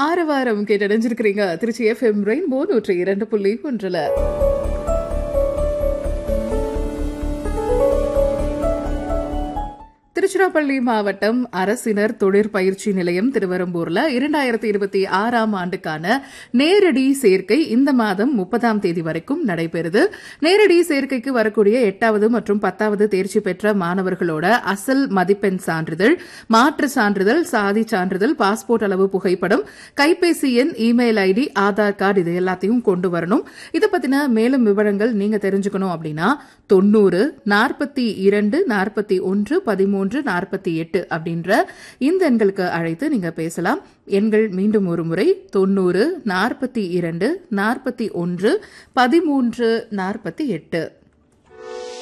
ஆறு வாரம் கேட்டடைஞ்சிருக்கிறீங்க Trichy FM rainbow நூற்றி இரண்டு புள்ளி ஒன்றுல திருச்சிராப்பள்ளி மாவட்டம் அரசினர் தொழிற்பயிற்சி நிலையம் திருவரம்பூர்ல இரண்டாயிரத்தி இருபத்தி ஆறாம் ஆண்டுக்கான நேரடி சேர்க்கை இந்த மாதம் முப்பதாம் தேதி வரைக்கும் நடைபெறுது நேரடி சேர்க்கைக்கு வரக்கூடிய எட்டாவது மற்றும் பத்தாவது தேர்ச்சி பெற்ற மாணவர்களோட அசல் மதிப்பெண் சான்றிதழ் மாற்று சான்றிதழ் சாதி சான்றிதழ் பாஸ்போர்ட் அளவு புகைப்படம் கைபேசி எண் இமெயில் ஐடி ஆதார் கார்டு இது எல்லாத்தையும் கொண்டு வரணும் இதை பத்தின மேலும் விவரங்கள் நீங்க தெரிஞ்சுக்கணும் அப்படின்னா தொண்ணூறு நாற்பத்தி இரண்டு நாற்பத்தி ஒன்று பதிமூன்று நாற்பத்தி எட்டு அப்படின்ற இந்த எண்களுக்கு அழைத்து நீங்க பேசலாம் எண்கள் மீண்டும் ஒரு முறை தொண்ணூறு நாற்பத்தி இரண்டு நாற்பத்தி ஒன்று பதிமூன்று நாற்பத்தி எட்டு